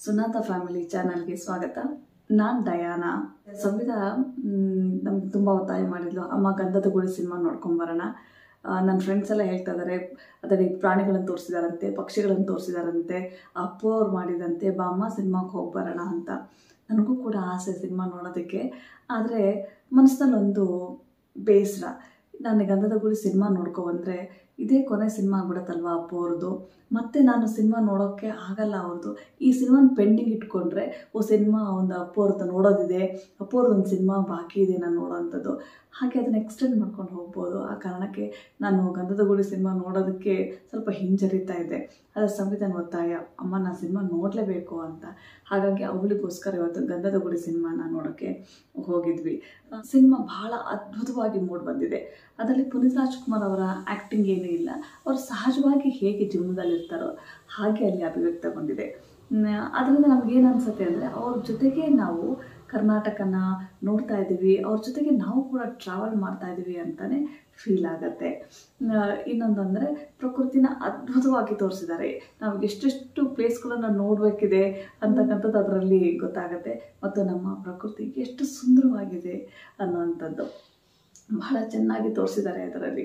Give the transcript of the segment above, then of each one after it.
ಸುನಾತ family ಚಾನಲ್ಗೆ ಸ್ವಾಗತ ನಾನು ಡಯಾನ ಸಂವಿಧ ನಮ್ಗೆ ತುಂಬ ಒತ್ತಾಯ ಮಾಡಿದ್ಲು ಅಮ್ಮ ಗಂಧದ ಗುಡಿ ಸಿನಿಮಾ ನೋಡ್ಕೊಂಬರೋಣ ನನ್ನ ಫ್ರೆಂಡ್ಸ್ ಎಲ್ಲ ಹೇಳ್ತಾ ಇದ್ದಾರೆ ಅದರಲ್ಲಿ ಪ್ರಾಣಿಗಳನ್ನು ತೋರಿಸಿದಾರಂತೆ ಪಕ್ಷಿಗಳನ್ನು ತೋರಿಸಿದಾರಂತೆ ಅಪ್ಪು ಅವ್ರು ಮಾಡಿದಂತೆ ಬಾ ಅಮ್ಮ ಸಿನಿಮಾಗೆ ಹೋಗಿ ಬರೋಣ ಅಂತ ನನಗೂ ಕೂಡ ಆಸೆ ಸಿನಿಮಾ ನೋಡೋದಕ್ಕೆ ಆದರೆ ಮನಸ್ಸಿನಲ್ಲಿ ಒಂದು ಬೇಸರ ನಾನು ಗಂಧದ ಗುಡಿ ಸಿನಿಮಾ ನೋಡ್ಕೊ ಬಂದರೆ ಇದೇ ಕೊನೆ ಸಿನಿಮಾ ಆಗ್ಬಿಡುತ್ತಲ್ವ ಅಪ್ಪು ಅವ್ರದ್ದು ಮತ್ತೆ ನಾನು ಸಿನಿಮಾ ನೋಡೋಕ್ಕೆ ಆಗಲ್ಲ ಅವ್ರದ್ದು ಈ ಸಿನಿಮಾನ ಪೆಂಡಿಂಗ್ ಇಟ್ಕೊಂಡ್ರೆ ಓ ಸಿನಿಮಾ ಒಂದು ಅಪ್ಪು ಅವ್ರದ್ದು ನೋಡೋದಿದೆ ಅಪ್ಪು ಅವ್ರದ್ದು ಒಂದು ಸಿನಿಮಾ ಬಾಕಿ ಇದೆ ನಾನು ನೋಡೋವಂಥದ್ದು ಹಾಗೆ ಅದನ್ನು ಎಕ್ಸ್ಟೆಂಡ್ ಮಾಡ್ಕೊಂಡು ಹೋಗ್ಬೋದು ಆ ಕಾರಣಕ್ಕೆ ನಾನು ಗಂಧದ ಗುಡಿ ಸಿನಿಮಾ ನೋಡೋದಕ್ಕೆ ಸ್ವಲ್ಪ ಹಿಂಜರಿತಾ ಇದ್ದೆ ಅದರ ಸಂವಿಧಾನ ಒತ್ತಾಯ ಅಮ್ಮ ನಾನು ಸಿನಿಮಾ ನೋಡಲೇಬೇಕು ಅಂತ ಹಾಗಾಗಿ ಅವಳಿಗೋಸ್ಕರ ಇವತ್ತು ಗಂಧದ ಗುಡಿ ಸಿನಿಮಾನ ನೋಡೋಕ್ಕೆ ಹೋಗಿದ್ವಿ ಸಿನಿಮಾ ಬಹಳ ಅದ್ಭುತವಾಗಿ ಮೂಡ್ ಬಂದಿದೆ ಅದರಲ್ಲಿ ಪುನೀತ್ ರಾಜ್ಕುಮಾರ್ ಅವರ ಆ್ಯಕ್ಟಿಂಗ್ ಏನೂ ಇಲ್ಲ ಅವರು ಸಹಜವಾಗಿ ಹೇಗೆ ಜೀವನದಲ್ಲಿ ಇರ್ತಾರೋ ಹಾಗೆ ಅಲ್ಲಿ ಅಭಿವ್ಯಕ್ತಗೊಂಡಿದೆ ಅದರಿಂದ ನಮಗೇನು ಅನಿಸುತ್ತೆ ಅಂದರೆ ಅವ್ರ ಜೊತೆಗೆ ನಾವು ಕರ್ನಾಟಕನ ನೋಡ್ತಾ ಇದ್ದೀವಿ ಅವ್ರ ಜೊತೆಗೆ ನಾವು ಕೂಡ ಟ್ರಾವೆಲ್ ಮಾಡ್ತಾ ಇದ್ದೀವಿ ಅಂತಲೇ ಫೀಲ್ ಆಗುತ್ತೆ ಇನ್ನೊಂದು ಅಂದರೆ ಪ್ರಕೃತಿನ ಅದ್ಭುತವಾಗಿ ತೋರಿಸಿದ್ದಾರೆ ನಾವು ಎಷ್ಟೆಷ್ಟು ಪ್ಲೇಸ್ಗಳನ್ನು ನೋಡಬೇಕಿದೆ ಅಂತಕ್ಕಂಥದ್ದು ಅದರಲ್ಲಿ ಗೊತ್ತಾಗುತ್ತೆ ಮತ್ತು ನಮ್ಮ ಪ್ರಕೃತಿ ಎಷ್ಟು ಸುಂದರವಾಗಿದೆ ಅನ್ನುವಂಥದ್ದು ಬಹಳ ಚೆನ್ನಾಗಿ ತೋರಿಸಿದ್ದಾರೆ ಅದರಲ್ಲಿ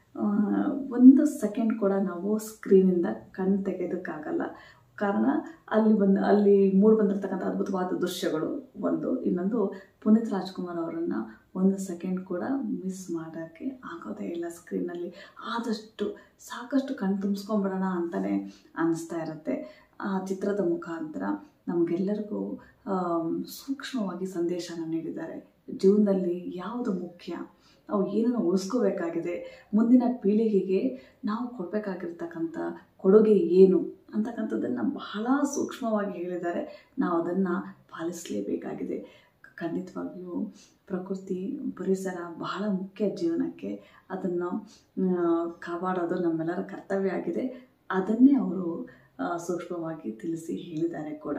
ಒಂದು ಸೆಕೆಂಡ್ ಕೂಡ ನಾವು ಸ್ಕ್ರೀನಿಂದ ಕಣ್ಣು ತೆಗೆಯೋದಕ್ಕಾಗಲ್ಲ ಕಾರಣ ಅಲ್ಲಿ ಬಂದು ಅಲ್ಲಿ ಮೂರು ಬಂದಿರತಕ್ಕಂಥ ಅದ್ಭುತವಾದ ದೃಶ್ಯಗಳು ಒಂದು ಇನ್ನೊಂದು ಪುನೀತ್ ರಾಜ್ಕುಮಾರ್ ಅವರನ್ನು ಒಂದು ಸೆಕೆಂಡ್ ಕೂಡ ಮಿಸ್ ಮಾಡೋಕ್ಕೆ ಆಗೋದೇ ಇಲ್ಲ ಸ್ಕ್ರೀನಲ್ಲಿ ಆದಷ್ಟು ಸಾಕಷ್ಟು ಕಣ್ ತುಂಬಿಸ್ಕೊಂಬಿಡೋಣ ಅಂತಲೇ ಅನ್ನಿಸ್ತಾ ಇರುತ್ತೆ ಆ ಚಿತ್ರದ ಮುಖಾಂತರ ನಮಗೆಲ್ಲರಿಗೂ ಸೂಕ್ಷ್ಮವಾಗಿ ಸಂದೇಶನ ನೀಡಿದ್ದಾರೆ ಜೀವನದಲ್ಲಿ ಯಾವುದು ಮುಖ್ಯ ನಾವು ಏನನ್ನು ಉಳಿಸ್ಕೋಬೇಕಾಗಿದೆ ಮುಂದಿನ ಪೀಳಿಗೆಗೆ ನಾವು ಕೊಡಬೇಕಾಗಿರ್ತಕ್ಕಂಥ ಕೊಡುಗೆ ಏನು ಅಂತಕ್ಕಂಥದ್ದನ್ನು ಬಹಳ ಸೂಕ್ಷ್ಮವಾಗಿ ಹೇಳಿದ್ದಾರೆ ನಾವು ಅದನ್ನು ಪಾಲಿಸಲೇಬೇಕಾಗಿದೆ ಖಂಡಿತವಾಗಿಯೂ ಪ್ರಕೃತಿ ಪರಿಸರ ಬಹಳ ಮುಖ್ಯ ಜೀವನಕ್ಕೆ ಅದನ್ನು ಕಾಪಾಡೋದು ನಮ್ಮೆಲ್ಲರ ಕರ್ತವ್ಯ ಆಗಿದೆ ಅದನ್ನೇ ಅವರು ಸೂಕ್ಷ್ಮವಾಗಿ ತಿಳಿಸಿ ಹೇಳಿದ್ದಾರೆ ಕೂಡ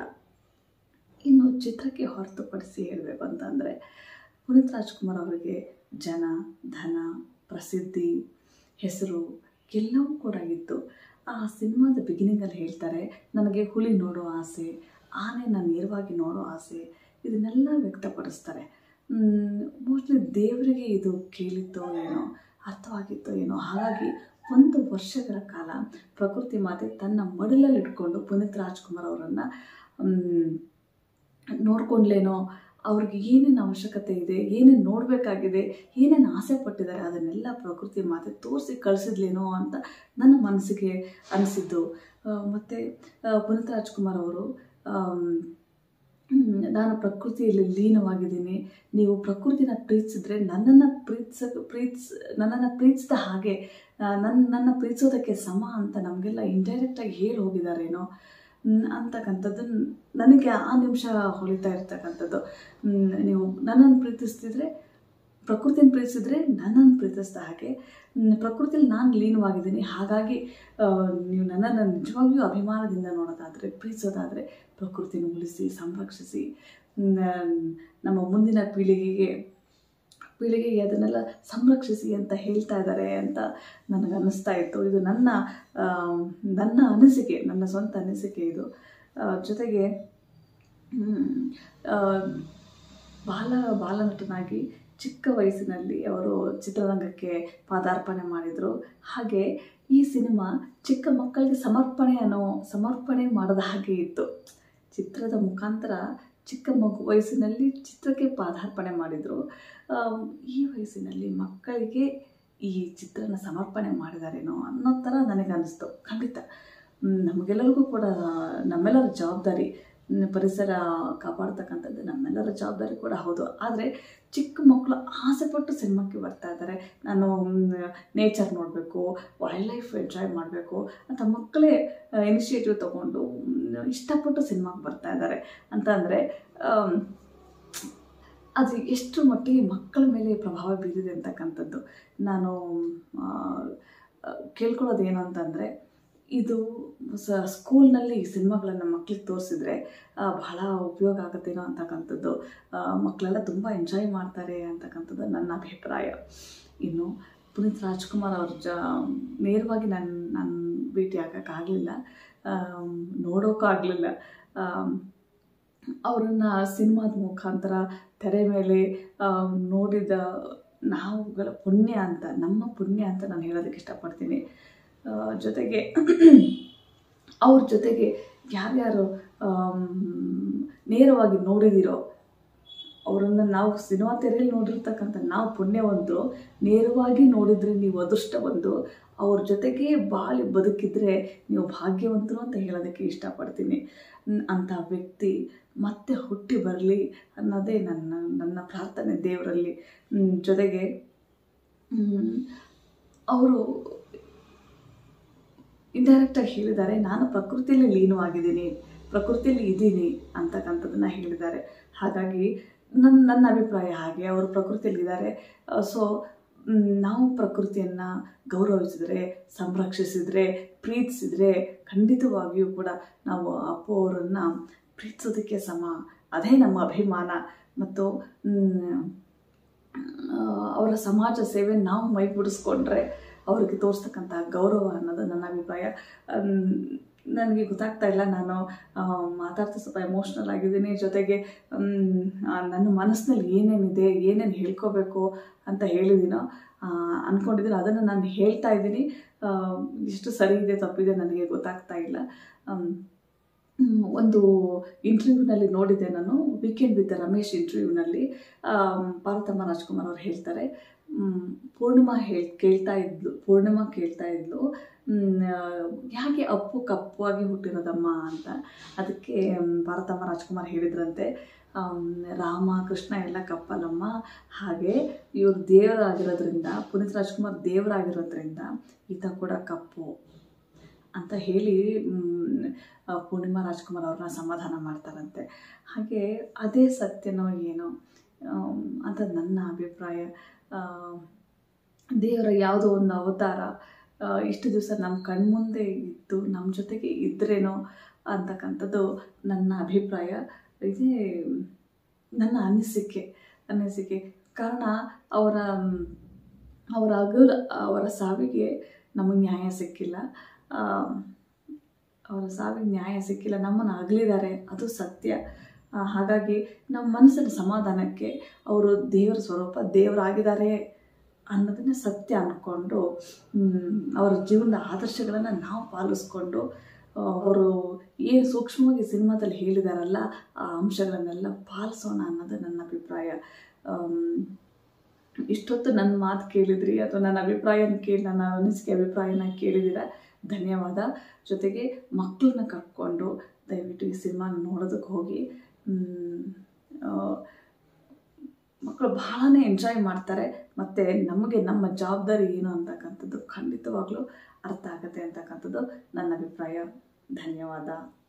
ಇನ್ನು ಚಿತ್ರಕ್ಕೆ ಹೊರತುಪಡಿಸಿ ಹೇಳಬೇಕು ಅಂತಂದರೆ ಪುನೀತ್ ರಾಜ್ಕುಮಾರ್ ಅವರಿಗೆ ಜನ ಧನ ಪ್ರಸಿದ್ಧಿ ಹೆಸರು ಎಲ್ಲವೂ ಕೂಡ ಇತ್ತು ಆ ಸಿನಿಮಾದ ಬಿಗಿನಿಂಗಲ್ಲಿ ಹೇಳ್ತಾರೆ ನನಗೆ ಹುಲಿ ನೋಡೋ ಆಸೆ ಆನೆನ ನೇರವಾಗಿ ನೋಡೋ ಆಸೆ ಇದನ್ನೆಲ್ಲ ವ್ಯಕ್ತಪಡಿಸ್ತಾರೆ ಮೋಸ್ಟ್ಲಿ ದೇವರಿಗೆ ಇದು ಕೇಳಿತ್ತೋ ಏನೋ ಅರ್ಥವಾಗಿತ್ತೋ ಏನೋ ಹಾಗಾಗಿ ಒಂದು ವರ್ಷಗಳ ಕಾಲ ಪ್ರಕೃತಿ ಮಾತೆ ತನ್ನ ಮಡಲಲ್ಲಿ ಇಟ್ಕೊಂಡು ಪುನೀತ್ ರಾಜ್ಕುಮಾರ್ ಅವರನ್ನು ನೋಡ್ಕೊಂಡ್ಲೇನೋ ಅವ್ರಿಗೆ ಏನೇನು ಅವಶ್ಯಕತೆ ಇದೆ ಏನೇನು ನೋಡಬೇಕಾಗಿದೆ ಏನೇನು ಆಸೆ ಪಟ್ಟಿದ್ದಾರೆ ಅದನ್ನೆಲ್ಲ ಪ್ರಕೃತಿ ಮಾತೆ ತೋರಿಸಿ ಕಳಿಸಿದ್ಲೇನೋ ಅಂತ ನನ್ನ ಮನಸ್ಸಿಗೆ ಅನಿಸಿದ್ದು ಮತ್ತು ಪುನೀತ್ ರಾಜ್ಕುಮಾರ್ ಅವರು ನಾನು ಪ್ರಕೃತಿಯಲ್ಲಿ ಲೀನವಾಗಿದ್ದೀನಿ ನೀವು ಪ್ರಕೃತಿನ ಪ್ರೀತಿಸಿದ್ರೆ ನನ್ನನ್ನು ಪ್ರೀತಿಸ ಪ್ರೀತಿಸ್ ನನ್ನನ್ನು ಪ್ರೀತಿಸಿದ ಹಾಗೆ ನನ್ನ ನನ್ನ ಪ್ರೀತಿಸೋದಕ್ಕೆ ಸಮ ಅಂತ ನಮಗೆಲ್ಲ ಇಂಡೈರೆಕ್ಟಾಗಿ ಹೇಳಿ ಹೋಗಿದ್ದಾರೇನೋ ಅಂತಕ್ಕಂಥದ್ದು ನನಗೆ ಆ ನಿಮಿಷ ಹೊಳಿತಾ ಇರ್ತಕ್ಕಂಥದ್ದು ನೀವು ನನ್ನನ್ನು ಪ್ರೀತಿಸ್ತಿದ್ರೆ ಪ್ರಕೃತಿನ ಪ್ರೀತಿಸಿದ್ರೆ ನನ್ನನ್ನು ಪ್ರೀತಿಸಿದ ಹಾಗೆ ಪ್ರಕೃತಿಯಲ್ಲಿ ನಾನು ಲೀನವಾಗಿದ್ದೀನಿ ಹಾಗಾಗಿ ನೀವು ನನ್ನನ್ನು ನಿಜವಾಗಿಯೂ ಅಭಿಮಾನದಿಂದ ನೋಡೋದಾದರೆ ಪ್ರೀತಿಸೋದಾದರೆ ಪ್ರಕೃತಿನ ಉಳಿಸಿ ಸಂರಕ್ಷಿಸಿ ನಮ್ಮ ಮುಂದಿನ ಪೀಳಿಗೆಗೆ ಪೀಳಿಗೆಗೆ ಅದನ್ನೆಲ್ಲ ಸಂರಕ್ಷಿಸಿ ಅಂತ ಹೇಳ್ತಾ ಇದ್ದಾರೆ ಅಂತ ನನಗೆ ಅನ್ನಿಸ್ತಾ ಇತ್ತು ಇದು ನನ್ನ ನನ್ನ ಅನಿಸಿಕೆ ನನ್ನ ಸ್ವಂತ ಅನಿಸಿಕೆ ಇದು ಜೊತೆಗೆ ಬಾಲ ಬಾಲನಟನಾಗಿ ಚಿಕ್ಕ ವಯಸ್ಸಿನಲ್ಲಿ ಅವರು ಚಿತ್ರರಂಗಕ್ಕೆ ಪಾದಾರ್ಪಣೆ ಮಾಡಿದರು ಹಾಗೆ ಈ ಸಿನಿಮಾ ಚಿಕ್ಕ ಮಕ್ಕಳಿಗೆ ಸಮರ್ಪಣೆ ಅನ್ನೋ ಸಮರ್ಪಣೆ ಮಾಡದ ಹಾಗೆ ಇತ್ತು ಚಿತ್ರದ ಮುಖಾಂತರ ಚಿಕ್ಕ ಮಗು ವಯಸ್ಸಿನಲ್ಲಿ ಚಿತ್ರಕ್ಕೆ ಪಾದಾರ್ಪಣೆ ಮಾಡಿದರು ಈ ವಯಸ್ಸಿನಲ್ಲಿ ಮಕ್ಕಳಿಗೆ ಈ ಚಿತ್ರನ ಸಮರ್ಪಣೆ ಮಾಡಿದಾರೇನೋ ಅನ್ನೋ ಥರ ನನಗೆ ಅನ್ನಿಸ್ತು ಖಂಡಿತ ನಮಗೆಲ್ಲರಿಗೂ ಕೂಡ ನಮ್ಮೆಲ್ಲರ ಜವಾಬ್ದಾರಿ ಪರಿಸರ ಕಾಪಾಡ್ತಕ್ಕಂಥದ್ದು ನಮ್ಮೆಲ್ಲರ ಜವಾಬ್ದಾರಿ ಕೂಡ ಹೌದು ಆದರೆ ಚಿಕ್ಕ ಮಕ್ಕಳು ಆಸೆಪಟ್ಟು ಸಿನಿಮಾಕ್ಕೆ ಬರ್ತಾ ಇದ್ದಾರೆ ನಾನು ನೇಚರ್ ನೋಡಬೇಕು ವೈಲ್ಡ್ ಲೈಫ್ ಎಂಜಾಯ್ ಮಾಡಬೇಕು ಅಂತ ಮಕ್ಕಳೇ ಇನಿಷಿಯೇಟಿವ್ ತೊಗೊಂಡು ಇಷ್ಟಪಟ್ಟು ಸಿನಿಮಾಗೆ ಬರ್ತಾ ಇದ್ದಾರೆ ಅಂತ ಅಂದರೆ ಅದು ಎಷ್ಟು ಮಟ್ಟಿಗೆ ಮಕ್ಕಳ ಮೇಲೆ ಪ್ರಭಾವ ಬೀರಿದೆ ಅಂತಕ್ಕಂಥದ್ದು ನಾನು ಕೇಳ್ಕೊಳ್ಳೋದು ಏನು ಅಂತಂದರೆ ಇದು ಸ ಸ್ಕೂಲ್ನಲ್ಲಿ ಈ ಸಿನಿಮಾಗಳನ್ನು ಮಕ್ಳಿಗೆ ತೋರಿಸಿದ್ರೆ ಬಹಳ ಉಪಯೋಗ ಆಗುತ್ತೇನೋ ಅಂತಕ್ಕಂಥದ್ದು ಮಕ್ಕಳೆಲ್ಲ ತುಂಬ ಎಂಜಾಯ್ ಮಾಡ್ತಾರೆ ಅಂತಕ್ಕಂಥದ್ದು ನನ್ನ ಅಭಿಪ್ರಾಯ ಇನ್ನು ಪುನೀತ್ ರಾಜ್ಕುಮಾರ್ ಅವ್ರ ಜ ನೇರವಾಗಿ ನಾನು ನಾನು ಭೇಟಿ ಆಗೋಕ್ಕಾಗಲಿಲ್ಲ ನೋಡೋಕ್ಕೂ ಆಗಲಿಲ್ಲ ಅವರನ್ನು ಸಿನಿಮಾದ ಮುಖಾಂತರ ತೆರೆ ಮೇಲೆ ಆ, ನೋಡಿದ ನಾವುಗಳ ಪುಣ್ಯ ಅಂತ ನಮ್ಮ ಪುಣ್ಯ ಅಂತ ನಾನು ಹೇಳೋದಕ್ಕೆ ಇಷ್ಟಪಡ್ತೀನಿ ಆ, ಜೊತೆಗೆ ಅವ್ರ ಜೊತೆಗೆ ಯಾರ್ಯಾರು ಆಮ್, ನೇರವಾಗಿ ನೋಡಿದಿರೋ ಅವರನ್ನು ನಾವು ಸಿನಿಮಾ ತೆರೆಯಲ್ಲಿ ನೋಡಿರ್ತಕ್ಕಂಥ ನಾವು ಪುಣ್ಯವಂತರು ನೇರವಾಗಿ ನೋಡಿದರೆ ನೀವು ಅದೃಷ್ಟವಂತು ಅವ್ರ ಜೊತೆಗೆ ಬಾಳಿ ಬದುಕಿದ್ರೆ ನೀವು ಭಾಗ್ಯವಂತರು ಅಂತ ಹೇಳೋದಕ್ಕೆ ಇಷ್ಟಪಡ್ತೀನಿ ನ್- ಅಂಥ ವ್ಯಕ್ತಿ ಮತ್ತೆ ಹುಟ್ಟಿ ಬರಲಿ ಅನ್ನೋದೇ ನನ್ನ ನನ್ನ ಪ್ರಾರ್ಥನೆ ದೇವರಲ್ಲಿ ಮ್, ಜೊತೆಗೆ ಅವರು ಇಂಡೈರೆಕ್ಟಾಗಿ ಹೇಳಿದ್ದಾರೆ ನಾನು ಪ್ರಕೃತಿಯಲ್ಲಿ ಲೀನವಾಗಿದ್ದೀನಿ ಪ್ರಕೃತಿಯಲ್ಲಿ ಇದ್ದೀನಿ ಅಂತಕ್ಕಂಥದ್ದನ್ನು ಹೇಳಿದ್ದಾರೆ ಹಾಗಾಗಿ ನನ್ನ ನನ್ನ ಅಭಿಪ್ರಾಯ ಹಾಗೆ ಅವರು ಪ್ರಕೃತಿಯಲ್ಲಿ ಇದ್ದಾರೆ ಸೊ ನಾವು ಪ್ರಕೃತಿಯನ್ನು ಗೌರವಿಸಿದರೆ ಸಂರಕ್ಷಿಸಿದರೆ ಪ್ರೀತಿಸಿದರೆ ಖಂಡಿತವಾಗಿಯೂ ಕೂಡ ನಾವು ಅಪ್ಪು ಅವರನ್ನು ಪ್ರೀತಿಸೋದಕ್ಕೆ ಸಮ ಅದೇ ನಮ್ಮ ಅಭಿಮಾನ ಮತ್ತು ಮ್, ಆ, ಅವರ ಸಮಾಜ ಸೇವೆ ನಾವು ಮೈಗೂಡಿಸ್ಕೊಂಡ್ರೆ ಅವ್ರಿಗೆ ತೋರಿಸ್ತಕ್ಕಂಥ ಗೌರವ ಅನ್ನೋದು ನನ್ನ ಅಭಿಪ್ರಾಯ ಅಮ್, ನನಗೆ ಗೊತ್ತಾಗ್ತಾ ಇಲ್ಲ ನಾನು ಆ, ಮಾತಾಡ್ತಾ ಸ್ವಲ್ಪ ಎಮೋಷ್ನಲ್ ಆಗಿದ್ದೀನಿ ಜೊತೆಗೆ ಮ್, ಆ, ನನ್ನ ಮನಸ್ಸಿನಲ್ಲಿ ಏನೇನಿದೆ ಏನೇನು ಹೇಳ್ಕೋಬೇಕು ಅಂತ ಹೇಳಿದ್ದೀನೋ ಆ, ಅಂದ್ಕೊಂಡಿದ್ದೀನಿ ಅದನ್ನು ನಾನು ಹೇಳ್ತಾ ಇದ್ದೀನಿ ಆ, ಎಷ್ಟು ಸರಿ ಇದೆ ತಪ್ಪಿದೆ ನನಗೆ ಗೊತ್ತಾಗ್ತಾ ಇಲ್ಲ ಅಮ್, ಮ್, ಒಂದು ಇಂಟರ್ವ್ಯೂನಲ್ಲಿ ನೋಡಿದ್ದೆ ನಾನು ವೀಕೆಂಡ್ ವಿತ್ ರಮೇಶ್ ಇಂಟರ್ವ್ಯೂನಲ್ಲಿ ಪಾರ್ವತಮ್ಮ ರಾಜ್ಕುಮಾರ್ ಅವ್ರು ಹೇಳ್ತಾರೆ ಮ್, ಪೂರ್ಣಿಮಾ ಹೇಳ್ ಕೇಳ್ತಾ ಇದ್ಲು ಪೂರ್ಣಿಮಾ ಕೇಳ್ತಾ ಇದ್ಲು ಮ್, ಆ, ಯಾಕೆ ಅಪ್ಪು ಕಪ್ಪುವಾಗಿ ಹುಟ್ಟಿರೋದಮ್ಮ ಅಂತ ಅದಕ್ಕೆ ಮ್, ಭಾರತಮ್ಮ ರಾಜ್ಕುಮಾರ್ ಹೇಳಿದ್ರಂತೆ ಆಮ್, ರಾಮ ಕೃಷ್ಣ ಎಲ್ಲ ಕಪ್ಪಲಮ್ಮ ಹಾಗೆ ಇವ್ರು ದೇವರಾಗಿರೋದ್ರಿಂದ ಪುನೀತ್ ರಾಜ್ಕುಮಾರ್ ದೇವರಾಗಿರೋದ್ರಿಂದ ಈತ ಕೂಡ ಕಪ್ಪು ಅಂತ ಹೇಳಿ ಮ್, ಆ, ಪೂರ್ಣಿಮಾ ರಾಜ್ಕುಮಾರ್ ಅವ್ರನ್ನ ಸಮಾಧಾನ ಮಾಡ್ತಾರಂತೆ ಹಾಗೆ ಅದೇ ಸತ್ಯನೋ ಏನೋ ಆಮ್, ಅಂತ ನನ್ನ ಅಭಿಪ್ರಾಯ ಆ, ದೇವರ ಯಾವುದೋ ಒಂದು ಅವತಾರ ಆ, ಇಷ್ಟು ದಿವಸ ನಮ್ಮ ಕಣ್ಮುಂದೆ ಇದ್ದು ನಮ್ಮ ಜೊತೆಗೆ ಇದ್ರೇನೋ ಅಂತಕ್ಕಂಥದ್ದು ನನ್ನ ಅಭಿಪ್ರಾಯ ಇದೇ ನನ್ನ ಅನಿಸಿಕೆ ಅನಿಸಿಕೆ ಕಾರಣ ಅವರ ಮ್, ಅವರ ಅಗಲ ಅವರ ಸಾವಿಗೆ ನಮಗೆ ನ್ಯಾಯ ಸಿಕ್ಕಿಲ್ಲ ಆ, ಅವರ ಸಾವಿಗೆ ನ್ಯಾಯ ಸಿಕ್ಕಿಲ್ಲ ನಮ್ಮನ್ನು ಅಗಲಿದ್ದಾರೆ ಅದು ಸತ್ಯ ಆ, ಹಾಗಾಗಿ ನಮ್ಮ ಮನಸ್ಸಿನ ಸಮಾಧಾನಕ್ಕೆ ಅವರು ದೇವರ ಸ್ವರೂಪ ದೇವರಾಗಿದ್ದಾರೆ ಅನ್ನೋದನ್ನ ಸತ್ಯ ಅಂದ್ಕೊಂಡು ಮ್, ಅವರ ಜೀವನದ ಆದರ್ಶಗಳನ್ನು ನಾವು ಪಾಲಿಸ್ಕೊಂಡು ಆ, ಅವರು ಏನು ಸೂಕ್ಷ್ಮವಾಗಿ ಸಿನಿಮಾದಲ್ಲಿ ಹೇಳಿದಾರಲ್ಲ ಆ ಅಂಶಗಳನ್ನೆಲ್ಲ ಪಾಲಿಸೋಣ ಅನ್ನೋದು ನನ್ನ ಅಭಿಪ್ರಾಯ ಆಮ್, ಇಷ್ಟೊತ್ತು ನನ್ನ ಮಾತು ಕೇಳಿದ್ರಿ ಅಥವಾ ನನ್ನ ಅಭಿಪ್ರಾಯನ ಕೇಳಿ ನನ್ನ ಅನಿಸಿಕೆ ಅಭಿಪ್ರಾಯನ ಕೇಳಿದ್ದೀರ ಧನ್ಯವಾದ ಜೊತೆಗೆ ಮಕ್ಕಳನ್ನ ಕರ್ಕೊಂಡು ದಯವಿಟ್ಟು ಈ ಸಿನಿಮಾ ನೋಡೋದಕ್ಕೆ ಹೋಗಿ ಮ್, ಆ, ಮಕ್ಕಳು ಬಹಳನೇ ಎಂಜಾಯ್ ಮಾಡ್ತಾರೆ ಮತ್ತು ನಮಗೆ ನಮ್ಮ ಜವಾಬ್ದಾರಿ ಏನು ಅಂತಕ್ಕಂಥದ್ದು ಖಂಡಿತವಾಗ್ಲೂ ಅರ್ಥ ಆಗುತ್ತೆ ಅಂತಕ್ಕಂಥದ್ದು ನನ್ನ ಅಭಿಪ್ರಾಯ ಧನ್ಯವಾದ